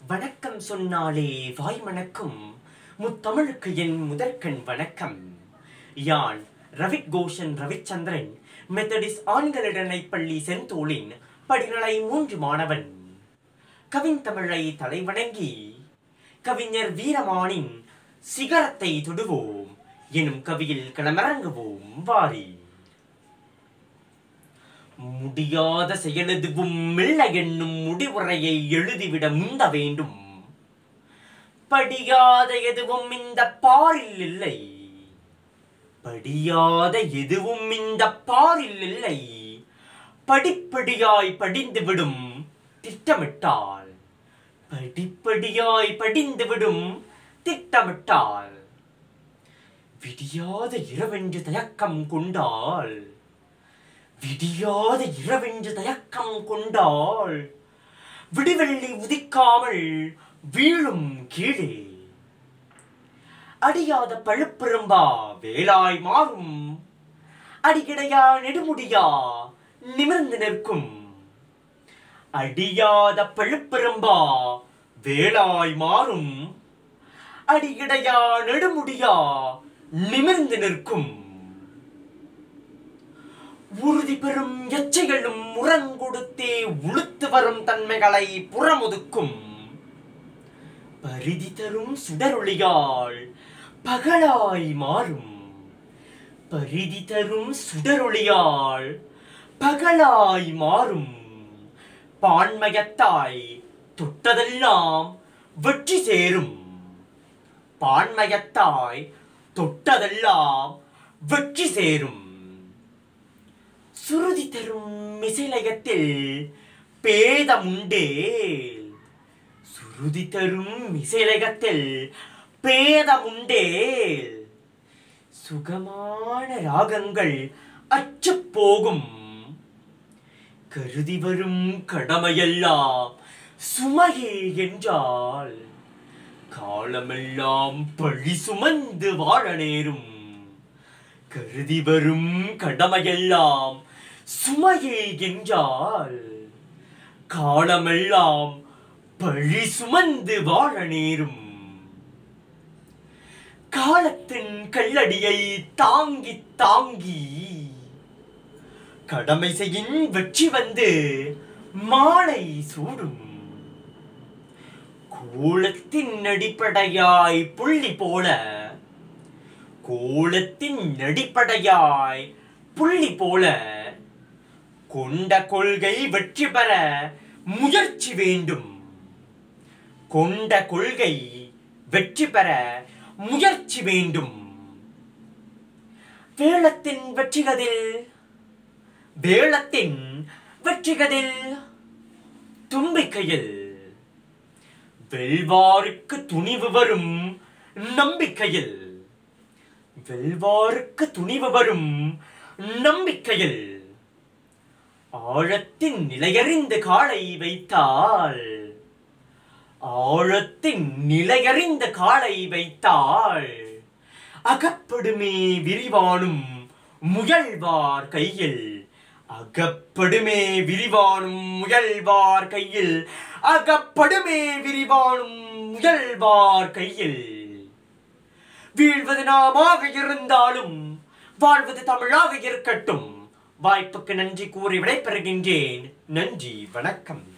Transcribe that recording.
வணக்கம் சொன்னாலே வாய் மணக்கும் முத்தமிழுக்கு என் முதற்கண் வணக்கம் யான் ரவிக் கோஷன் ரவிச்சந்திரன் மெத்தடிஸ் ஆண்களிடனை பள்ளி செந்தோளின் படிநிலை மூன்று மாணவன் கவின்தமிழை தலைவணங்கி கவிஞர் வீரமானின் சிகரத்தை தொடுவோம் எனும் கவியில் களமிறங்குவோம் வாரி முடியாத செயலெதுவும் இல்லை என்னும் முடிவுரையை எழுதிவிட முந்த வேண்டும் படியாத எதுவும் இந்த பாரில் இல்லை படியாத எதுவும் இந்த பாரில் இல்லை படிப்படியாய் படிந்துவிடும் திட்டமிட்டால் படிப்படியாய் படிந்துவிடும் திட்டமிட்டால் விடியாத இரவென்று தயக்கம் கொண்டால் விடியாத இரவென்று தயக்கம் கொண்டால் விடிவெள்ளி உதிக்காமல் வீழும் கீழே அடியாத பழுப்பெரும்பா வேலாய் மாறும் அடிகிடையா நெடுமுடியா நிமிர்ந்து நிற்கும் அடியாத பழுப்பெரும்பா வேலாய் மாறும் அடிகிடையா நெடுமுடியா நிமிர்ந்து நிற்கும் உறுதி பெறும் எச்சைகளும் முரங்கொடுத்தே உளுத்து வரும் தன்மைகளை புறமுதுக்கும் பரிதி தரும் சுடரொளியால் பகலாய் மாறும் பரிதி தரும் சுடரொளியால் பகலாய் மாறும் பான்மயத்தாய் தொட்டதெல்லாம் வெற்றி சேரும் பான்மயத்தாய் தொட்டதெல்லாம் வெற்றி சேரும் சுருதி தரும் மிசிலயத்தில் பேதமுண்டே சுருதி தரும் மிசிலயத்தில் பேதமுண்டே சுகமான ராகங்கள் அற்றுப் போகும் கருதி வரும் கடமையெல்லாம் சுமையே என்றால் காலமெல்லாம் பழி சுமந்து வாழ நேரும் கருதி வரும் கடமையெல்லாம் சுமையே என்றால் காலமெல்லாம் பழி சுமந்து வாழ நேரும் காலத்தின் கல்லடியை தாங்கி தாங்கி கடமை செய்யின் வெற்றி வந்து மாலை சூடும் கோலத்தின் அடிப்படையாய் புள்ளி போல கோலத்தின் அடிப்படையாய் புள்ளி போல கொண்ட கொள்கை வெற்றி பெற முயற்சி வேண்டும் கொண்ட கொள்கை வெற்றி பெற முயற்சி வேண்டும் வேளத்தின் வெற்றிகதில் வேளத்தின் வெற்றிகதில் தும்பிக்கையில் வெல்வாருக்கு துணிவு வரும் நம்பிக்கையில் வெல்வாருக்கு துணிவு வரும் நம்பிக்கையில் ஆழத்தின் நிலையறிந்து காலை வைத்தால் ஆழத்தின் நிலையறிந்த காலை வைத்தால் அகப்படுமே விரிவானும் முயல்வார் கையில் அகப்படுமே விரிவானும் முயல்வார் கையில் அகப்படுமே விரிவானும் முயல்வார் கையில் வீழ்வது நாமாக இருந்தாலும் வாழ்வது தமிழாக இருக்கட்டும் வாய்ப்புக்கு நன்றி கூறி விடைபெறுகின்றேன் நன்றி வணக்கம்